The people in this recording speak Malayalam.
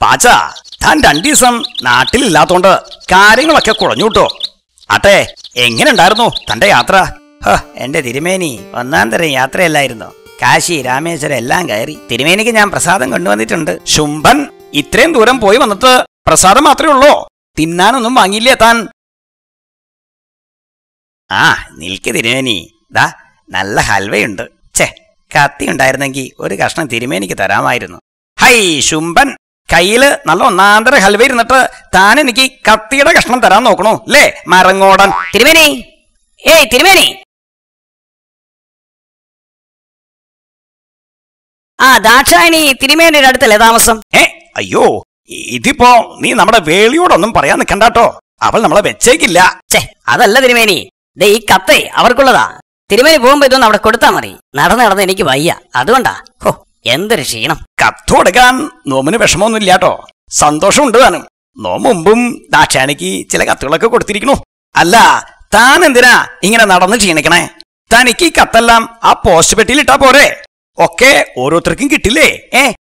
പാച്ച താൻ രണ്ടു ദിവസം നാട്ടിലില്ലാത്തോണ്ട് കാര്യങ്ങളൊക്കെ കുഴഞ്ഞു കിട്ടോ ആട്ടെ എങ്ങനെ ഉണ്ടായിരുന്നു തന്റെ യാത്ര ഹോ, എന്റെ തിരുമേനി ഒന്നാം തരം യാത്രയല്ലായിരുന്നു കാശി രാമേശ്വരം എല്ലാം കയറി തിരുമേനിക്ക് ഞാൻ പ്രസാദം കൊണ്ടുവന്നിട്ടുണ്ട് ശുംഭൻ ഇത്രയും ദൂരം പോയി വന്നിട്ട് പ്രസാദം മാത്രമേ ഉള്ളോ തിന്നാനൊന്നും വാങ്ങിയില്ലേ താൻ ആ നിൽക്ക് തിരുമേനി ദാ നല്ല ഹൽവയുണ്ട് ഛേ കത്തി ഉണ്ടായിരുന്നെങ്കിൽ ഒരു കഷ്ണം തിരുമേനിക്ക് തരാമായിരുന്നു ഹൈ ശുംഭൻ കയ്യില് നല്ല ഒന്നാന്തര ഹൽവ ഇരുന്നിട്ട് താൻ എനിക്ക് കത്തിയുടെ കഷ്ണം തരാൻ നോക്കണു അല്ലേ മരങ്ങോടൻ തിരുമേനി ഏയ് തിരുമേനി ആ ദാക്ഷായണി തിരുമേനിയുടെ അടുത്തല്ലേ താമസം ഏ അയ്യോ ഇതിപ്പോ നീ നമ്മുടെ വേളിയോടൊന്നും പറയാൻ നിക്കണ്ടാട്ടോ അവൾ നമ്മളെ വെച്ചേക്കില്ല ഛേ അതല്ല തിരുമേനി ദേ ഈ കത്തേ അവർക്കുള്ളതാ തിരുമേനി പോകുമ്പോ ഇതൊന്നും അവിടെ കൊടുത്താ മതി നടന്ന് നടന്ന് എനിക്ക് വയ്യ അതുകൊണ്ടാ ഹോ എന്തൊരു ക്ഷീണം കത്ത് കൊടുക്കാൻ നോമിന് വിഷമമൊന്നും ഇല്ലാട്ടോ സന്തോഷമുണ്ട് താനും നോ മുമ്പും ദാക്ഷാണിക്ക് ചില കത്തുകളൊക്കെ കൊടുത്തിരിക്കണു അല്ല താൻ എന്തിനാ ഇങ്ങനെ നടന്ന് ക്ഷീണിക്കണേ തനിക്ക് ഈ കത്തെല്ലാം ആ പോസ്റ്റ് പെട്ടിയിൽ ഇട്ടാ പോരെ ഒക്കെ ഓരോരുത്തർക്കും കിട്ടില്ലേ ഏ